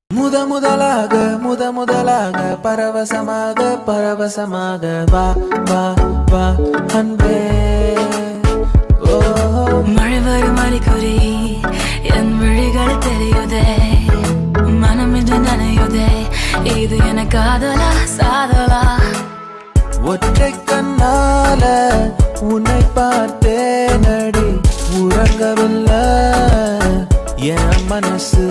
முத முதலாக முத முதலாக பரவசமாக பரவசமாக வா வா வா அன்பே ஓ மழை வரும் மணிக்குறி என் விழிகள் தெரியுதே மனம் இன்று நனையுதே இது என காதலா சாதலா ஒற்றை கண்ணால உன்னை பார்த்தேனடி உறங்கவில்லை என் மனசு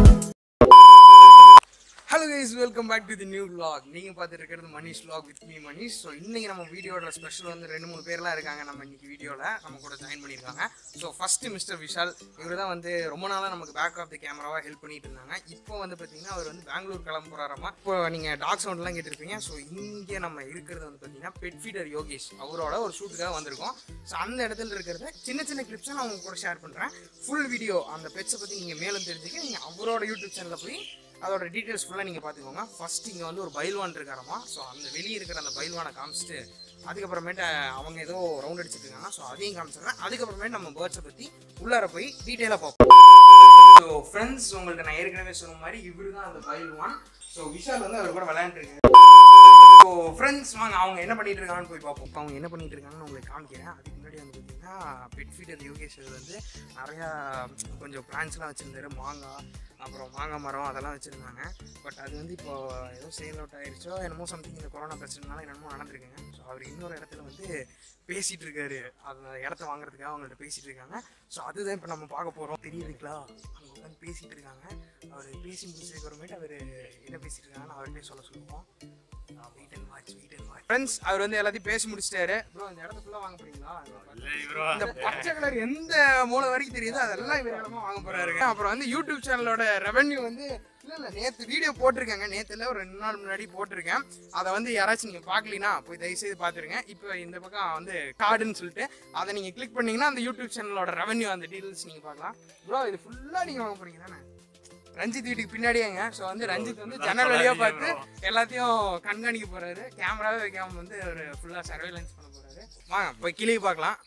hello guys welcome back to the new vlog நீங்க பார்த்துட்டு இருக்கிறது Manish vlog with me Manish so இன்னைக்கு நம்ம வீடியோட ஸ்பெஷல் வந்து ரெண்டு மூணு பேர்லாம் இருக்காங்க நம்ம இன்னைக்கு வீடியோவில் நம்ம கூட ஜாயின் பண்ணியிருக்காங்க ஸோ ஃபர்ஸ்ட் மிஸ்டர் விஷால் இவர் தான் வந்து ரொம்ப நாளாக நமக்கு பேக் ஆஃப் தி கேமராவாக ஹெல்ப் பண்ணிட்டு இருந்தாங்க இப்போ வந்து பார்த்தீங்கன்னா அவர் வந்து பெங்களூர் கிளம்ப போறாராமா இப்போ நீங்கள் டாக் சவுண்ட்லாம் கேட்டிருப்பீங்க ஸோ இங்கே நம்ம இருக்கிறது வந்து பார்த்தீங்கன்னா பெட் ஃபீடர் யோகேஷ் அவரோட ஒரு ஷூட்டுக்காக வந்திருக்கோம் ஸோ அந்த இடத்துல இருக்கிறத சின்ன சின்ன கிளிப்ஸை நான் உங்க கூட ஷேர் பண்ணுறேன் ஃபுல் வீடியோ அந்த பெட்ஸை பற்றி நீங்கள் மேலும் தெரிஞ்சுக்க நீங்கள் அவரோட யூடியூப் சேனலில் போய் அதோட டீட்டெயில்ஸ் ஃபுல்லாக நீங்கள் பார்த்துக்கோங்க ஃபர்ஸ்ட் இங்கே வந்து ஒரு பைல்வான் இருக்காரமா ஸோ அந்த வெளியே இருக்கிற அந்த பைல்வானை காமிச்சிட்டு அதுக்கப்புறமேட்டு அவங்க ஏதோ ரவுண்ட் அடிச்சிட்டு இருக்காங்க ஸோ அதையும் காமிச்சிடுறேன் அதுக்கப்புறமேட்டு நம்ம பேர்ட்ஸை பற்றி உள்ளார போய் டீட்டெயிலாக பார்ப்போம் ஸோ ஃப்ரெண்ட்ஸ் உங்கள்ட்ட நான் ஏற்கனவே சொன்ன மாதிரி இவரு தான் அந்த பைல்வான் ஸோ விஷால் வந்து அவர் கூட விளையாண்டுருக்காரு ஸோ ஃப்ரெண்ட்ஸ் வாங்க அவங்க என்ன பண்ணிட்டு இருக்காங்கன்னு போய் பார்ப்போம் இப்போ அவங்க என்ன பண்ணிட்டு இருக்காங்கன்னு உங்களுக்கு காமிக்கிறேன் அதுக்கு முன்னாடி வந்து பார்த்தீங்கன்னா பெட் ஃபீடர் யோகேஷ் அவர் வந்து நிறையா கொஞ்சம் பிளான்ஸ்லாம் வச்சுருந்தாரு மாங்காய் அப்புறம் மாங்காய் மரம் அதெல்லாம் வச்சுருந்தாங்க பட் அது வந்து இப்போ ஏதோ சேல் அவுட் ஆயிருச்சோ என்னமோ சம்திங் இந்த கொரோனா பிரச்சனைனால என்னமோ நடந்திருக்குங்க ஸோ அவர் இன்னொரு இடத்துல வந்து பேசிட்டு இருக்காரு அந்த இடத்த வாங்குறதுக்காக அவங்கள்ட்ட பேசிட்டு இருக்காங்க ஸோ அதுதான் இப்போ நம்ம பார்க்க போகிறோம் தெரியுதுங்களா அங்கே உட்காந்து பேசிட்டு இருக்காங்க அவர் பேசி முடிச்சதுக்கு அப்புறமேட்டு அவர் என்ன பேசிட்டு இருக்காங்கன்னு அவர்கிட்டயே சொல்ல சொல்லுவோம் wait and watch wait and watch friends அவர் வந்து எல்லாத்தையும் பேசி முடிச்சிட்டாரு ப்ரோ இந்த இடத்த ஃபுல்லாக வாங்க போறீங்களா இந்த பச்சை கலர் எந்த மூளை வரைக்கும் தெரியுதோ அதெல்லாம் இவர் இடமா வாங்க போறாருங்க அப்புறம் வந்து யூடியூப் சேனலோட ரெவென்யூ வந்து இல்ல இல்ல நேத்து வீடியோ போட்டிருக்கேங்க நேத்துல ஒரு ரெண்டு நாள் முன்னாடி போட்டிருக்கேன் அதை வந்து யாராச்சும் நீங்க பாக்கலினா போய் தயவு செய்து பாத்துருங்க இப்போ இந்த பக்கம் வந்து கார்டுன்னு சொல்லிட்டு அதை நீங்க கிளிக் பண்ணீங்கன்னா அந்த யூடியூப் சேனலோட ரெவென்யூ அந்த டீடைல்ஸ் நீங்க பார்க்கலாம் ப்ரோ இது ஃபுல்லா நீங்க வாங்க போறீங்க தானே ரஞ்சித் வீட்டுக்கு பின்னாடியேங்க ஸோ வந்து ரஞ்சித் வந்து ஜன்னல் வழியா பார்த்து எல்லாத்தையும் கண்காணிக்க போறாரு கேமராவே வைக்காம வந்து ஒரு ஃபுல்லா சர்வேலன்ஸ் பண்ண போறாரு வாங்க போய் கிளியை பார்க்கலாம்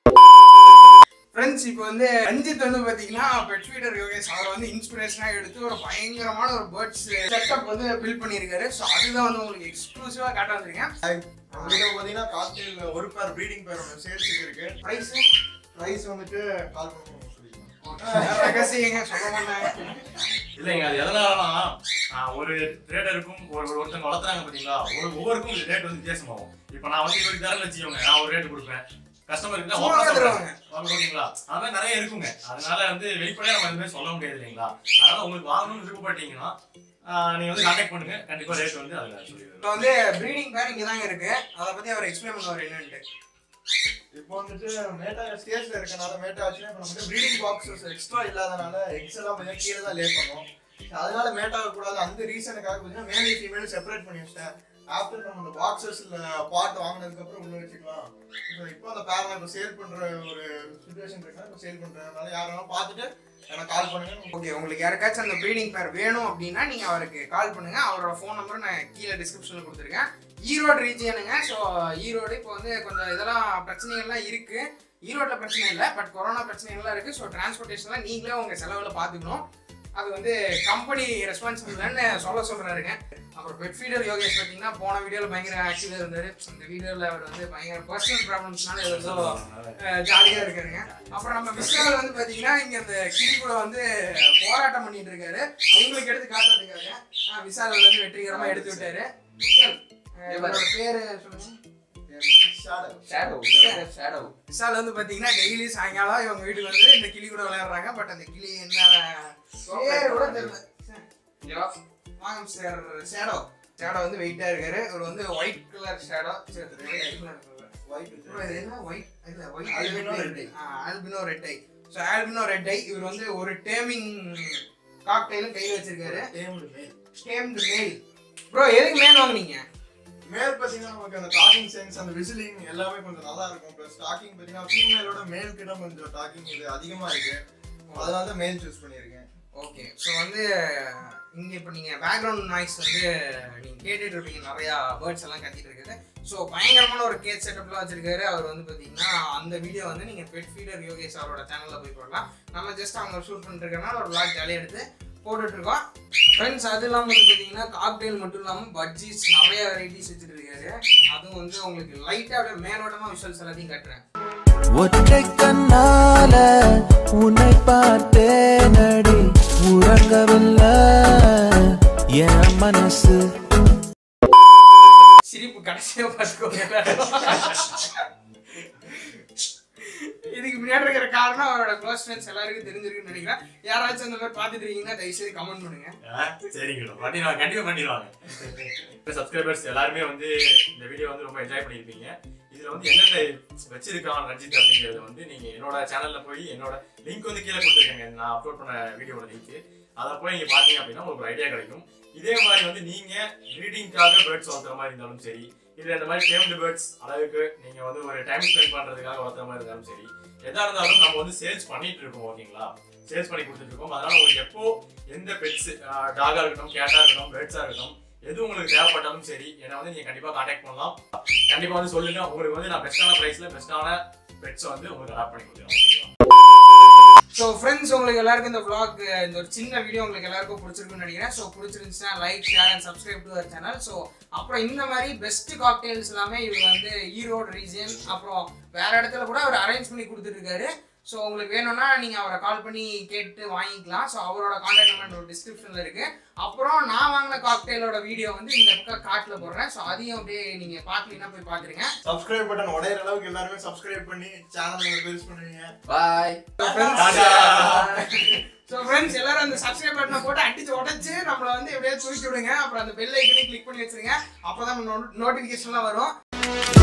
ஃப்ரெண்ட்ஸ் இப்போ வந்து ரஞ்சித் வந்து பாத்தீங்கன்னா பெட் ஃபீடர் யோகேஷ் அவரை வந்து இன்ஸ்பிரேஷனாக எடுத்து ஒரு பயங்கரமான ஒரு பேர்ட்ஸ் செட்டப் வந்து பில்ட் பண்ணியிருக்காரு ஸோ அதுதான் வந்து உங்களுக்கு எக்ஸ்க்ளூசிவாக காட்ட வந்திருக்கேன் நம்மகிட்ட பாத்தீங்கன்னா காக்டெயில் ஒரு பேர் ப்ரீடிங் பேர் ஒன்று சேல்ஸுக்கு இருக்கு ப்ரைஸ் ப்ரைஸ் வந்துட்டு கால் பண்ணி சொல்லிக்கலாம் ரகசியங்க சொல்ல மாட்டேன் இல்லைங்க அது எதனாலனா ஆஹ், ஒரு ட்ரேடருக்கும் ஒரு ஒரு ஒருத்தங்க வளர்த்துறாங்க பாத்தீங்களா ஒரு ஒவ்வொருக்கும் ரேட் வந்து வித்தியாசமாகும் இப்போ நான் வந்து இவருக்கு தரேன் வச்சுக்கோங்க நான் ஒரு ரேட் கொடுப்பேன் கஸ்டமருக்கு தான் சும்மா ஓப்பனா தருவாங்க. சொல்றேன் ஓகேங்களா அது மாதிரி நிறைய இருக்குங்க அதனால வந்து வெளிப்படையா நம்ம எதுவுமே சொல்ல முடியாது இல்லைங்களா அதனால உங்களுக்கு வாங்கணும்னு விருப்பப்பட்டீங்கன்னா ஆஹ், நீங்க வந்து கான்டாக்ட் பண்ணுங்க கண்டிப்பா ரேட் வந்து அதுல சொல்லிடுறேன் இப்போ வந்து ப்ரீடிங் பேர் இங்கே தாங்க இருக்கு அதை பற்றி அவர் எக்ஸ்பிளைன் பண்ணுவார் என்னன்ட்டு இப்போ வந்துட்டு மேட்டா ஸ்டேஜ்ல இருக்கனால மேட்டா ஆச்சுன்னா இப்போ நம்மகிட்ட ப்ரீடிங் பாக்ஸஸ் எக்ஸ்ட்ரா இல்லாதனால எக்ஸ் எல்லாம் கொஞ்சம் கீழே தான் லே பண்ணோம் அதனால மேட்டா கூடாது அந்த ரீசனுக்காக பார்த்தீங்கன்னா மேலே ஃபீமேல் செப்பரேட் பண்ணி வச்சிட்டேன் ஆஃப்டர் நம்ம அந்த பாக்ஸஸ்ல பார்ட் வாங்கினதுக்கு அப்புறம் உள்ள வச்சுக்கலாம் இப்போ இப்போ அந்த பேரனை இப்போ சேல் பண்ற ஒரு சுச்சுவேஷன் இருக்குன்னா இப்போ சேல் பண்றேன் அதனால யாரும் பார்த்துட்டு எனக்கு கால் பண்ணுங்க ஓகே உங்களுக்கு யாருக்காச்சும் அந்த ப்ரீடிங் பேர் வேணும் அப்படின்னா நீங்க அவருக்கு கால் பண்ணுங்க அவரோட ஃபோன் நம்பர் நான் கீழே டிஸ்கிரிப்ஷனில் கொடுத்துருக்கேன் ஈரோடு ரீஜியனுங்க ஸோ ஈரோடு இப்போ வந்து கொஞ்சம் இதெல்லாம் பிரச்சனைகள்லாம் இருக்கு ஈரோட்டில் பிரச்சனை இல்லை பட் கொரோனா பிரச்சனைகள்லாம் இருக்கு ஸோ டிரான்ஸ்போர்ட்டேஷன்லாம் நீங்களே உங்க செலவில் பார்த்துக்கணும் அது வந்து கம்பெனி ரெஸ்பான்சிபிள்னு சொல்ல சொல்றாருங்க அப்புறம் பெட் ஃபீடர் யோகேஷ் பார்த்தீங்கன்னா போன வீடியோவில் பயங்கர ஆக்டிவாக இருந்தார் இந்த வீடியோவில் அவர் வந்து பயங்கர பர்சனல் ப்ராப்ளம்ஸ்னால ஏதோ ஜாலியாக இருக்காருங்க அப்புறம் நம்ம விஷால் வந்து பாத்தீங்கன்னா இங்க அந்த கிளி கூட வந்து போராட்டம் பண்ணிட்டு இருக்காரு உங்களுக்கு எடுத்து காட்டுறதுக்காக ஆ, விஷால் வந்து வெற்றிகரமா எடுத்து விட்டாரு விஷால் அஹ், இவரோட பேரு சொல்லுங்க ஷேடோ விஷால் வந்து பாத்தீங்கன்னா டெய்லி சாயங்காலம் இவங்க வீட்டுக்கு வந்து இந்த கிளி கூட விளையாடுறாங்க பட் அந்த கிளி என்ன பேரு கூட தெரியல வாங்க சார் ஷேடோ ஷேடோ வந்து வெயிட்டா இருக்காரு இவர் வந்து ஒயிட் கலர் ஷேடோ என்ன ஒயிட் இல்ல white Albino red eye. Albino red eye so albino red eye இவர் வந்து ஒரு டேமிங் காக்டெயிலும் கையில் வச்சிருக்காரு டேம்டு மேல் ப்ரோ எதுக்கு மேல் வாங்குனீங்க மேல் பார்த்தீங்கன்னா நமக்கு அந்த டாக்கிங் சென்ஸ் அந்த விசிலிங் எல்லாமே கொஞ்சம் நல்லா இருக்கும் ப்ளஸ் டாக்கிங் பார்த்தீங்கன்னா ஃபீமேலோட மேல் கிட்ட கொஞ்சம் டாக்கிங் இது அதிகமாக இருக்கு அதனால தான் மேல் சூஸ் பண்ணியிருக்கேன் ஓகே ஸோ வந்து இங்கே இப்போ நீங்கள் பேக்ரவுண்ட் நாய்ஸ் வந்து நீங்கள் கேட்டுட்டு இருப்பீங்க நிறையா பேர்ட்ஸ் எல்லாம் கத்திட்டு இருக்குது ஸோ பயங்கரமான ஒரு கேட் செட்டப்லாம் வச்சிருக்காரு அவர் வந்து பார்த்தீங்கன்னா அந்த வீடியோ வந்து நீங்கள் பெட் ஃபீடர் யோகேஷ் அவரோட சேனலில் போய் போடலாம் நம்ம ஜஸ்ட் அவங்க ஷூட் பண்ணிட்டு இருக்கனால ஒரு லாக் ஜாலியாக எடுத்து போட்டுட்டு இருக்கோம் ஃப்ரெண்ட்ஸ் அது இல்லாமல் வந்து பார்த்தீங்கன்னா காக்டெயில் மட்டும் இல்லாமல் பஜ்ஜீஸ் நிறைய வெரைட்டிஸ் வச்சுட்டு இருக்காரு அதுவும் வந்து உங்களுக்கு லைட்டாக அப்படியே மேலோட்டமாக விஷுவல்ஸ் எல்லாத்தையும் கட்டுறேன் ஒற்றை கண்ணால உன்னை பார்த்தேனடி உறங்கவில்லை என் மனசு சிரிப்பு கடைசியாக பார்த்துக்கோங்க எல்லாரும். இதுக்கு பின்னாடி இருக்கிற காரணம் அவரோட க்ளோஸ் ஃப்ரெண்ட்ஸ் எல்லாருக்கும் தெரிஞ்சிருக்குன்னு நினைக்கிறேன் யாராச்சும் அந்த மாதிரி பார்த்துட்டு இருக்கீங்கன்னா தயவுசெய்து கமெண்ட் பண்ணுங்க ஆ, சரிங்க பண்ணிடுவாங்க கண்டிப்பா பண்ணிடுவாங்க சப்ஸ்கிரைபர்ஸ் எல்லாருமே வந்து இந்த வீடியோ வந்து ரொம்ப என்ஜாய் பண்ணியிருப்பீங்க இதுல வந்து என்னென்ன வச்சிருக்கான் ரஞ்சித் அப்படிங்கறது வந்து நீங்க என்னோட சேனல்ல போய் என்னோட லிங்க் வந்து கீழே கொடுத்துருக்கேங்க நான் அப்லோட் பண்ண வீடியோட லிங்க் அதை போய் நீங்க பாத்தீங்க அப்படின்னா உங்களுக்கு ஒரு ஐடியா கிடைக்கும் இதே மாதிரி வந்து நீங்க ப்ரீடிங்காக பேர்ட்ஸ் வளர்த்துற மாதிரி இருந்தாலும் சரி இல்ல இந்த மாதிரி டேம்டு பேர்ட்ஸ் அளவுக்கு நீங்க வந்து ஒரு டைம் ஸ்பெண்ட் பண்றதுக்காக வளர்த்துற மாதிரி இருந்தாலும் சரி எதா இருந்தாலும் நம்ம வந்து சேல்ஸ் பண்ணிட்டு இருக்கோம் ஓகேங்களா சேல்ஸ் பண்ணி கொடுத்துட்டு இருக்கோம் அதனால உங்களுக்கு எப்போ எந்த பெட்ஸ் டாகா இருக்கட்டும் கேட்டா இருக்கட்டும் பேர்ட்ஸா இருக்கட்டும் எது உங்களுக்கு தேவைப்பட்டாலும் சரி என்னை வந்து நீங்க கண்டிப்பா காண்டாக்ட் பண்ணலாம் கண்டிப்பா வந்து சொல்லுங்க உங்களுக்கு வந்து நான் பெஸ்ட்டான பிரைஸ்ல பெஸ்ட்டான பெட்ஸ் வந்து உங்களுக்கு அடாப்ட் பண்ணி கொடுத்துருவேன் ஓகேங்களா ஸோ ஃப்ரெண்ட்ஸ் உங்களுக்கு எல்லாருக்கும் இந்த vlog இந்த ஒரு சின்ன வீடியோ உங்களுக்கு எல்லாருக்கும் பிடிச்சிருக்குன்னு நினைக்கிறேன் ஸோ பிடிச்சிருந்துச்சுன்னா like share and subscribe to அவர் சேனல் ஸோ அப்புறம் இந்த மாதிரி பெஸ்ட் காக்டெயில்ஸ் எல்லாமே இவர் வந்து ஈரோடு ரீஜன் அப்புறம் வேற இடத்துல கூட அவர் அரேஞ்ச் பண்ணி கொடுத்துருக்காரு ஸோ உங்களுக்கு வேணும்னா நீங்கள் அவரை கால் பண்ணி கேட்டு வாங்கிக்கலாம் ஸோ அவரோட கான்டாக்ட் நம்பர் டிஸ்கிரிப்ஷனில் இருக்கு அப்புறம் நான் வாங்கின காக்டெயிலோட வீடியோ வந்து இந்த பக்கம் காட்டில் போடுறேன் ஸோ அதையும் அப்படியே நீங்கள் பார்க்கலீங்கன்னா போய் பார்த்துருங்க சப்ஸ்கிரைப் பட்டன் உடையிற அளவுக்கு எல்லாருமே சப்ஸ்கிரைப் பண்ணி சேனலை பெருசு பண்ணுவீங்க பாய் ஸோ ஃப்ரெண்ட்ஸ் எல்லாரும் அந்த சப்ஸ்கிரைப் பட்டனை போட்டு அடிச்சு உடச்சு நம்மளை வந்து எப்படியாவது தூக்கி விடுங்க அப்புறம் அந்த பெல் ஐக்கனையும் கிளிக் பண்ணி வச்சிருங்க அப்போ தான் நோட்டிஃபிகேஷன்லாம் வரும்